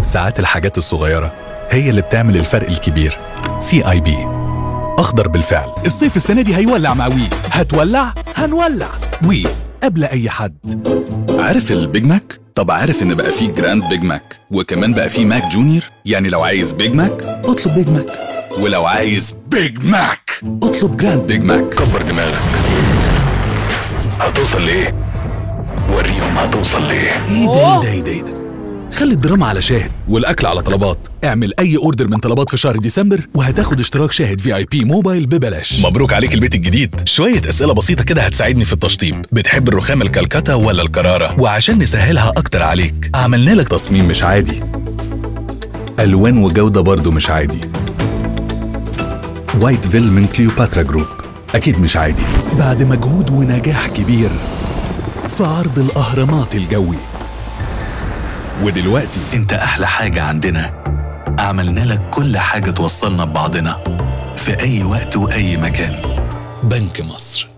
ساعات الحاجات الصغيرة هي اللي بتعمل الفرق الكبير سي اي بي اخضر بالفعل الصيف السنة دي هيولع مع وي هتولع هنولع وي قبل أي حد عارف البيج ماك؟ طب عارف ان بقى فيه جراند بيج ماك وكمان بقى فيه ماك جونيور يعني لو عايز بيج ماك اطلب بيج ماك ولو عايز بيج ماك اطلب جراند بيج ماك كبر دماغك هتوصل لإيه؟ وريهم هتوصل لإيه ايه ده ايه ده ايه ده ايه ده خلي الدراما على شاهد والاكل على طلبات اعمل اي اوردر من طلبات في شهر ديسمبر وهتاخد اشتراك شاهد في اي بي موبايل ببلاش مبروك عليك البيت الجديد شويه اسئله بسيطه كده هتساعدني في التشطيب بتحب الرخام الكلكتا ولا الكراره وعشان نسهلها اكتر عليك عملنا لك تصميم مش عادي الوان وجوده برضو مش عادي وايت فيل من كليوباترا جروب اكيد مش عادي بعد مجهود ونجاح كبير في عرض الاهرامات الجوي ودلوقتي انت احلى حاجة عندنا عملنا لك كل حاجة توصلنا ببعضنا في اي وقت واي مكان بنك مصر